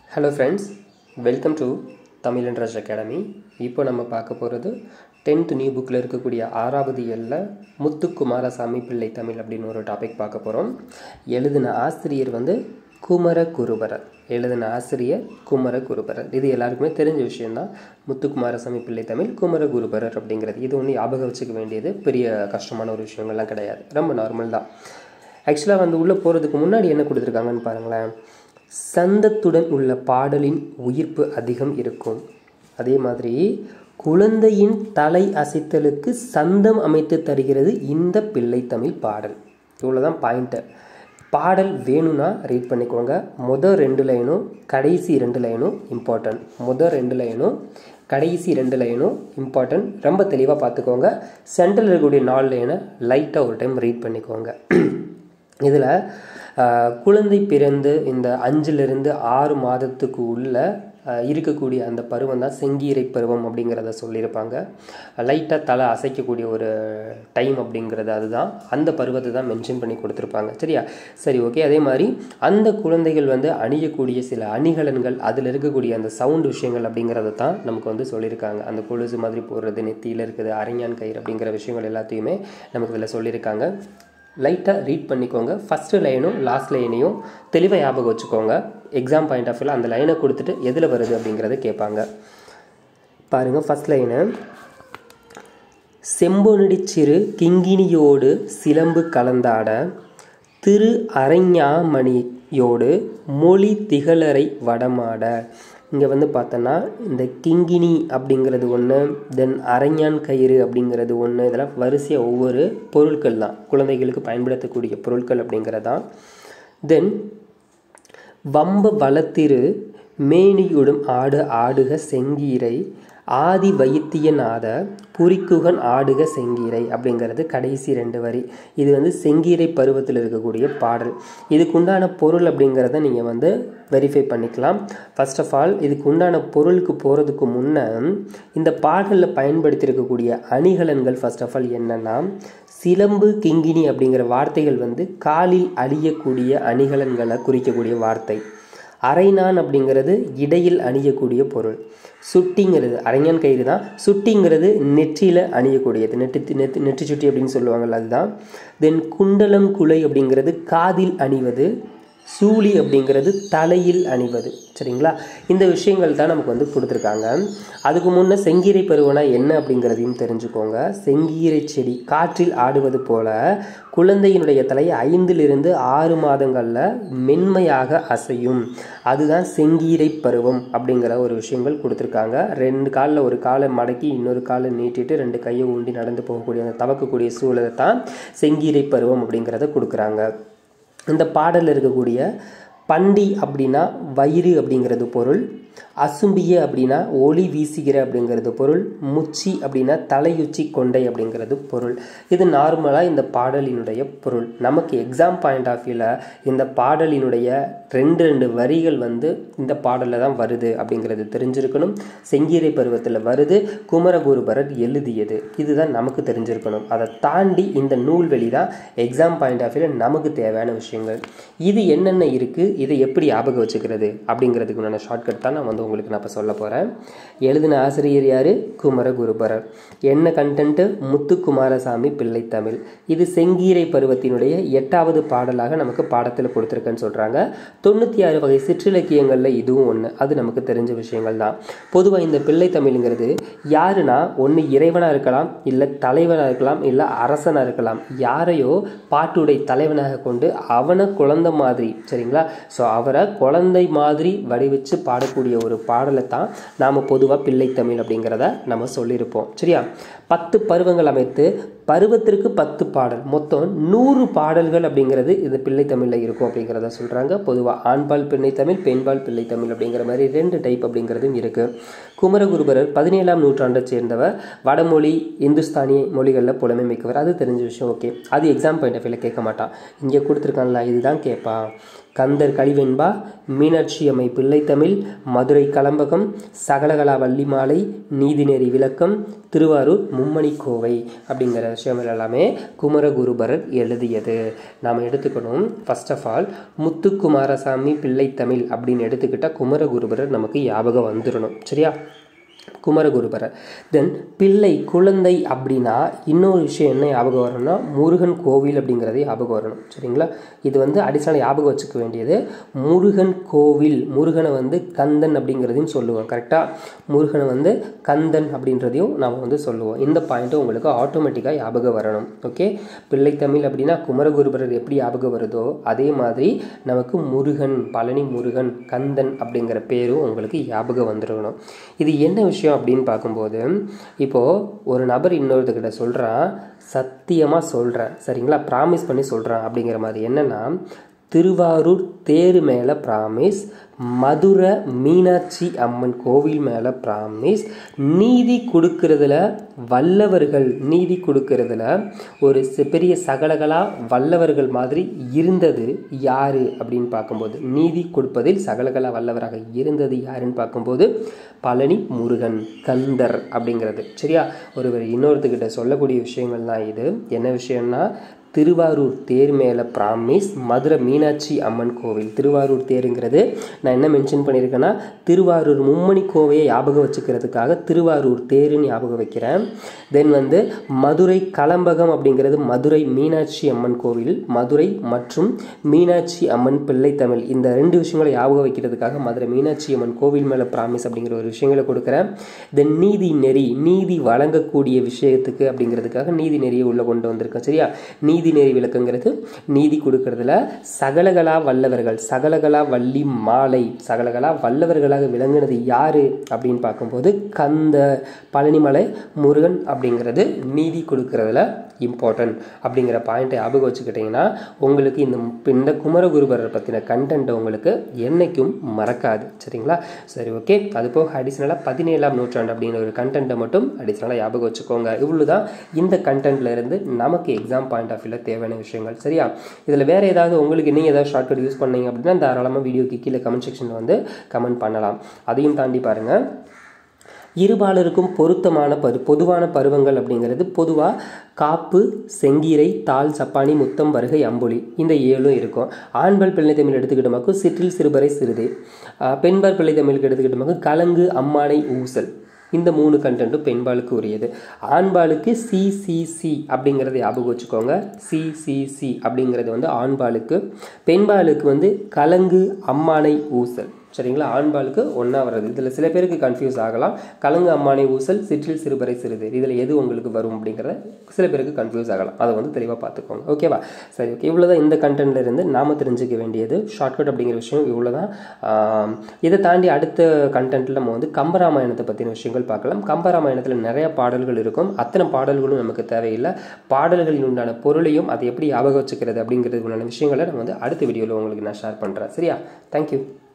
hello friends welcome to Tamil interest academy இப்போ நம்ம பார்க்க போகிறது டென்த் நியூ புக்கில் இருக்கக்கூடிய ஆறாவது எல்ல முத்துக்குமாரசாமி பிள்ளை தமிழ் அப்படின்னு ஒரு டாபிக் பார்க்க போகிறோம் எழுதின ஆசிரியர் வந்து குமர குருபரர் எழுதின ஆசிரியர் குமர குருபரர் இது எல்லாருக்குமே தெரிஞ்ச விஷயம்தான் முத்துக்குமாரசாமி பிள்ளை தமிழ் குமர குருபரர் அப்படிங்கிறது இது ஒன்று ஞாபகம் வச்சுக்க வேண்டியது பெரிய கஷ்டமான ஒரு விஷயங்கள்லாம் கிடையாது ரொம்ப நார்மல் தான் ஆக்சுவலாக வந்து உள்ளே போகிறதுக்கு முன்னாடி என்ன கொடுத்துருக்காங்கன்னு பாருங்களேன் சந்தத்துடன் உள்ள பாடலின் உயிர்ப்பு அதிகம் இருக்கும் அதே மாதிரி குழந்தையின் தலை அசைத்தலுக்கு சந்தம் அமைத்து தருகிறது இந்த பிள்ளை தமிழ் பாடல் இவ்வளோதான் பாயிண்ட்டு பாடல் வேணும்னா ரீட் பண்ணிக்கோங்க மொதல் ரெண்டு லைனும் கடைசி ரெண்டு லைனும் இம்பார்ட்டன்ட் மொதல் ரெண்டு லைனும் கடைசி ரெண்டு லைனும் இம்பார்ட்டன்ட் ரொம்ப தெளிவாக பார்த்துக்கோங்க சென்டரில் இருக்கக்கூடிய நாலு லைனை லைட்டாக ஒரு டைம் ரீட் பண்ணிக்கோங்க இதில் குழந்தை பிறந்து இந்த அஞ்சிலிருந்து ஆறு மாதத்துக்கு உள்ள இருக்கக்கூடிய அந்த பருவம் தான் செங்கீரை பருவம் அப்படிங்கிறத சொல்லியிருப்பாங்க லைட்டாக தலை அசைக்கக்கூடிய ஒரு டைம் அப்படிங்கிறது அதுதான் அந்த பருவத்தை தான் மென்ஷன் பண்ணி கொடுத்துருப்பாங்க சரியா சரி ஓகே அதே மாதிரி அந்த குழந்தைகள் வந்து அணியக்கூடிய சில அணிகலன்கள் அதில் இருக்கக்கூடிய அந்த சவுண்ட் விஷயங்கள் அப்படிங்கிறத தான் நமக்கு வந்து சொல்லியிருக்காங்க அந்த கொலுசு மாதிரி போடுறது நெத்தியில் இருக்குது அரኛன் கயிறு அப்படிங்கிற விஷயங்கள் எல்லாத்தையுமே நமக்கு இதில் சொல்லியிருக்காங்க லைட்டாக ரீட் பண்ணிக்கோங்க ஃபஸ்ட்டு லைனும் லாஸ்ட் லைனையும் தெளிவாக ஞாபகம் வச்சுக்கோங்க எக்ஸாம் பாயிண்ட் ஆஃப் வியூவில் அந்த லைனை கொடுத்துட்டு எதில் வருது அப்படிங்கிறத கேட்பாங்க பாருங்கள் ஃபஸ்ட் லைனு செம்பொனடி சிறு கிங்கினியோடு சிலம்பு கலந்தாட திரு அரஞ்ஞாமணியோடு மொழி திகழரை வடமாட இங்கே வந்து பார்த்தோன்னா இந்த கிங்கினி அப்படிங்கிறது ஒன்று தென் அரஞ்ஞான் கயிறு அப்படிங்கிறது ஒன்று இதெல்லாம் வரிசையாக ஒவ்வொரு பொருட்கள் தான் குழந்தைகளுக்கு பயன்படுத்தக்கூடிய பொருட்கள் அப்படிங்கிறதான் தென் வம்ப வளத்திரு மேனியுடும் ஆடு ஆடுக செங்கீரை ஆதி வைத்தியநாத புரிக்குகன் ஆடுக செங்கீரை அப்படிங்கிறது கடைசி ரெண்டு வரி இது வந்து செங்கீரை பருவத்தில் இருக்கக்கூடிய பாடல் இதுக்கு உண்டான பொருள் அப்படிங்கிறத நீங்கள் வந்து வெரிஃபை பண்ணிக்கலாம் ஃபர்ஸ்ட் ஆஃப் ஆல் இதுக்கு உண்டான பொருளுக்கு போகிறதுக்கு முன்னே இந்த பாடலில் பயன்படுத்தியிருக்கக்கூடிய அணிகலன்கள் ஃபர்ஸ்ட் ஆஃப் ஆல் என்னென்னா சிலம்பு கிங்கினி அப்படிங்கிற வார்த்தைகள் வந்து காலில் அழியக்கூடிய அணிகலன்களை குறிக்கக்கூடிய வார்த்தை அரைநான் அப்படிங்கிறது இடையில் அணியக்கூடிய பொருள் சுட்டிங்கிறது அரைஞான் கயிறு தான் சுட்டிங்கிறது நெற்றியில் அணியக்கூடியது நெற்றி நெத்தி நெற்றி சுட்டி அப்படின்னு சொல்லுவாங்கள்ல அதுதான் தென் குண்டலம் குலை அப்படிங்கிறது காதில் அணிவது சூழி அப்படிங்கிறது தலையில் அணிவது சரிங்களா இந்த விஷயங்கள் தான் நமக்கு வந்து கொடுத்துருக்காங்க அதுக்கு முன்னே செங்கீரை பருவனா என்ன அப்படிங்கிறதையும் தெரிஞ்சுக்கோங்க செங்கீரை செடி காற்றில் ஆடுவது போல குழந்தையினுடைய தலை ஐந்திலிருந்து ஆறு மாதங்களில் மென்மையாக அசையும் அதுதான் செங்கீரை பருவம் அப்படிங்கிற ஒரு விஷயங்கள் கொடுத்துருக்காங்க ரெண்டு காலில் ஒரு காலை மடக்கி இன்னொரு காலை நீட்டிட்டு ரெண்டு கையை ஊண்டி நடந்து போகக்கூடிய அந்த தவக்கக்கூடிய சூழலை தான் செங்கீரை பருவம் அப்படிங்கிறத கொடுக்குறாங்க இந்த பாடலில் இருக்கக்கூடிய பண்டி அப்படின்னா வயிறு அப்படிங்கிறது பொருள் அசும்பிய அப்படின்னா ஒளி வீசுகிற அப்படிங்கிறது பொருள் முச்சி அப்படின்னா தலையுச்சி கொண்டை அப்படிங்கிறது பொருள் இது நார்மலாக இந்த பாடலினுடைய பொருள் நமக்கு எக்ஸாம் பாயிண்ட் ஆஃப் வியூவில் இந்த பாடலினுடைய ரெண்டு ரெண்டு வரிகள் வந்து இந்த பாடலில் தான் வருது அப்படிங்கிறது தெரிஞ்சிருக்கணும் செங்கீரை பருவத்தில் வருது குமரகுருபரர் எழுதியது இதுதான் நமக்கு தெரிஞ்சிருக்கணும் அதை தாண்டி இந்த நூல்வெளி தான் எக்ஸாம் பாயிண்ட் ஆஃப் வியூவில் நமக்கு தேவையான விஷயங்கள் இது என்னென்ன இருக்குது இதை எப்படி ஞாபகம் வச்சுக்கிறது அப்படிங்கிறதுக்கு உண்டான ஷார்ட்கட் தான் நான் வந்து உங்களுக்கு நான் இப்போ சொல்ல போகிறேன் எழுதின ஆசிரியர் யார் குமரகுருபரர் என்ன கண்டென்ட்டு முத்துக்குமாரசாமி பிள்ளை தமிழ் இது செங்கீரை பருவத்தினுடைய எட்டாவது பாடலாக நமக்கு பாடத்தில் கொடுத்துருக்கேன்னு சொல்கிறாங்க தொண்ணூற்றி ஆறு வகை சிற்றிலக்கியங்களில் இதுவும் ஒன்று அது நமக்கு தெரிஞ்ச விஷயங்கள் தான் பொதுவாக இந்த பிள்ளை தமிழ்ங்கிறது யாருன்னா ஒன்று இறைவனாக இருக்கலாம் இல்லை தலைவனாக இருக்கலாம் இல்லை அரசனாக இருக்கலாம் யாரையோ பாட்டுடை தலைவனாக கொண்டு அவனை குழந்தை மாதிரி சரிங்களா ஸோ அவரை குழந்தை மாதிரி வடிவச்சு பாடக்கூடிய ஒரு பாடலை தான் நாம் பொதுவாக பிள்ளை தமிழ் அப்படிங்கிறத நம்ம சொல்லியிருப்போம் சரியா பத்து பருவங்கள் அமைத்து பருவத்திற்கு பத்து பாடல் மொத்தம் நூறு பாடல்கள் அப்படிங்கிறது இது பிள்ளை தமிழில் இருக்கும் அப்படிங்கிறத சொல்கிறாங்க பொதுவாக ஆண்பால் பிள்ளை தமிழ் பெண்பால் பிள்ளை தமிழ் அப்படிங்கிற மாதிரி ரெண்டு டைப் அப்படிங்கிறதும் இருக்குது குமரகுருபரர் பதினேழாம் நூற்றாண்டை சேர்ந்தவர் வடமொழி இந்துஸ்தானி மொழிகளில் புலமை மிக்கவர் அது தெரிஞ்ச விஷயம் ஓகே அது எக்ஸாம் பாயிண்ட் ஆஃப் வியூவில் கேட்க மாட்டான் இங்கே கொடுத்துருக்கான்ல இதுதான் கேட்பான் கந்தர் கலிவெண்பா மீனாட்சி அம்மை பிள்ளைத்தமிழ் மதுரை கலம்பகம் சகலகலா வள்ளிமாலை நீதிநெறி விளக்கம் திருவாரூர் மும்மணி கோவை அப்படிங்கிற விஷயங்கள் எல்லாமே குமரகுருபரர் எழுதியது நாம் எடுத்துக்கணும் ஃபர்ஸ்ட் ஆஃப் ஆல் முத்துக்குமாரசாமி பிள்ளைத்தமிழ் அப்படின்னு எடுத்துக்கிட்டால் குமரகுருபரர் நமக்கு ஞாபகம் வந்துடணும் சரியா குமரகுருபரர் தென் பிள்ளை குழந்தை அப்படின்னா இன்னொரு விஷயம் என்ன ஞாபகம் வரணும்னா முருகன் கோவில் அப்படிங்கிறது ஞாபகம் வரணும் சரிங்களா இது வந்து அடிஷனல் ஞாபகம் வச்சுக்க வேண்டியது முருகன் கோவில் முருகனை வந்து கந்தன் அப்படிங்கிறதையும் சொல்லுவோம் கரெக்டாக முருகனை வந்து கந்தன் அப்படின்றதையும் நாம் வந்து சொல்லுவோம் இந்த பாயிண்ட்டு உங்களுக்கு ஆட்டோமேட்டிக்காக ஞாபகம் வரணும் ஓகே பிள்ளைத்தமிழ் அப்படின்னா குமரகுருபரர் எப்படி ஞாபகம் வருதோ அதே மாதிரி நமக்கு முருகன் பழனி முருகன் கந்தன் அப்படிங்கிற பேரும் உங்களுக்கு ஞாபகம் வந்துடணும் இது என்ன விஷயம் அப்படின்னு பார்க்கும்போது இப்போது ஒரு நபர் இன்னொருத்தர்கிட்ட சொல்கிறான் சத்தியமாக சொல்கிறேன் சரிங்களா ப்ராமிஸ் பண்ணி சொல்கிறான் அப்படிங்கிற மாதிரி என்னென்னா திருவாரூர் தேர் மேலே ப்ராமிஸ் மதுரை மீனாட்சி அம்மன் கோவில் மேலே ப்ராமிஸ் நீதி கொடுக்கறதுல வல்லவர்கள் நீதி கொடுக்கறதுல ஒரு பெரிய சகலகலா வல்லவர்கள் மாதிரி இருந்தது யாரு அப்படின்னு பார்க்கும்போது நீதி கொடுப்பதில் சகலகலா வல்லவராக இருந்தது யாருன்னு பார்க்கும்போது பழனி முருகன் கந்தர் அப்படிங்கிறது சரியா ஒருவர் இன்னொருத்துக்கிட்ட சொல்லக்கூடிய விஷயங்கள் தான் இது என்ன விஷயம்னா திருவாரூர் தேர் மேலே ப்ராமிஸ் மதுரை மீனாட்சி அம்மன் கோவில் திருவாரூர் தேருங்கிறது நான் என்ன மென்ஷன் பண்ணியிருக்கேன்னா திருவாரூர் மும்மணி கோவையை ஞாபகம் வச்சுக்கிறதுக்காக திருவாரூர் தேருன்னு ஞாபகம் வைக்கிறேன் தென் வந்து மதுரை கலம்பகம் அப்படிங்கிறது மதுரை மீனாட்சி அம்மன் கோவில் மதுரை மற்றும் மீனாட்சி அம்மன் பிள்ளை தமிழ் இந்த ரெண்டு விஷயங்களை ஞாபகம் வைக்கிறதுக்காக மதுரை மீனாட்சி அம்மன் கோவில் மேலே ப்ராமிஸ் அப்படிங்கிற ஒரு விஷயங்களை கொடுக்குறேன் தென் நீதி நெறி நீதி வழங்கக்கூடிய விஷயத்துக்கு அப்படிங்கிறதுக்காக நீதி நெறியை உள்ளே கொண்டு வந்திருக்கேன் சரியா நீதி நீதிநெறி விளக்குங்கிறது நீதி கொடுக்கறதுல சகலகலா வல்லவர்கள் சகலகலா வள்ளி மாலை சகலகலா வல்லவர்களாக விளங்குனது யாரு அப்படின்னு பார்க்கும்போது கந்த பழனிமலை முருகன் அப்படிங்கிறது நீதி கொடுக்கறதுல இம்பார்ட்டன்ட் அப்படிங்கிற பாயிண்ட்டை ஞாபகம் வச்சுக்கிட்டிங்கன்னா உங்களுக்கு இந்த இந்த குமரகுருபரர் பற்றின கண்டென்ட் உங்களுக்கு என்றைக்கும் மறக்காது சரிங்களா சரி ஓகே அது போக அடிஷ்னலாக பதினேழாம் நூற்றாண்டு அப்படிங்கிற ஒரு கண்டென்ட்டை மட்டும் அடிஷ்னலாக ஞாபகம் வச்சுக்கோங்க இவ்வளோ தான் இந்த கண்டென்ட்ல இருந்து நமக்கு எக்ஸாம் பாயிண்ட் ஆஃப் வியூவில் தேவையான விஷயங்கள் சரியா இதில் வேறு ஏதாவது உங்களுக்கு நீங்கள் ஏதாவது ஷார்ட்கட் யூஸ் பண்ணீங்க அப்படின்னா தாராளமாக வீடியோக்கு கீழே கமெண்ட் செக்ஷனில் வந்து கமெண்ட் பண்ணலாம் அதையும் தாண்டி பாருங்கள் இருபாலருக்கும் பொருத்தமான பரு பொதுவான பருவங்கள் அப்படிங்கிறது பொதுவாக காப்பு செங்கீரை தாள் சப்பானி முத்தம் வருகை அம்புலி இந்த ஏழும் இருக்கும் ஆண்பால் பிள்ளை தமிழ் எடுத்துக்கிட்டோமாக்கும் சிற்றில் சிறுபறை சிறுதே பெண்பால் பிள்ளை தமிழுக்கு எடுத்துக்கிட்டோமாக்கும் கலங்கு அம்மானை ஊசல் இந்த மூணு கண்டென்ட்டும் பெண்பாலுக்கு உரியது ஆண்பாலுக்கு சிசிசி அப்படிங்கிறத ஞாபகம் வச்சுக்கோங்க சிசிசி அப்படிங்கிறது வந்து ஆண்பாலுக்கு பெண்பாலுக்கு வந்து கலங்கு அம்மானை ஊசல் சரிங்களா ஆண்பாலுக்கு ஒன்றா வர்றது இதில் சில பேருக்கு கன்ஃபியூஸ் ஆகலாம் கலங்கு அம்மானை ஊசல் சிற்றில் சிறுபறை சிறுது இதில் எது உங்களுக்கு வரும் அப்படிங்கிறத சில பேருக்கு கன்ஃபியூஸ் ஆகலாம் அதை வந்து தெளிவாக பார்த்துக்கோங்க ஓகேவா சரி ஓகே இவ்வளோ தான் இந்த கண்டென்ட்ல இருந்து நாம் தெரிஞ்சுக்க வேண்டியது ஷார்ட்கட் அப்படிங்கிற விஷயம் இவ்வளோ தான் இதை தாண்டி அடுத்த கண்டென்ட்டில் நம்ம வந்து கம்பராமாயணத்தை பற்றின விஷயங்கள் பார்க்கலாம் கம்பராமாயணத்தில் நிறைய பாடல்கள் இருக்கும் அத்தனை பாடல்களும் நமக்கு தேவையில்லை பாடல்களின் உண்டான பொருளையும் அதை எப்படி ஞாபகம் வச்சுக்கிறது அப்படிங்கிறதுக்குண்டான விஷயங்களை நான் வந்து அடுத்த வீடியோவில் உங்களுக்கு நான் ஷேர் பண்ணுறேன் சரியா தேங்க்யூ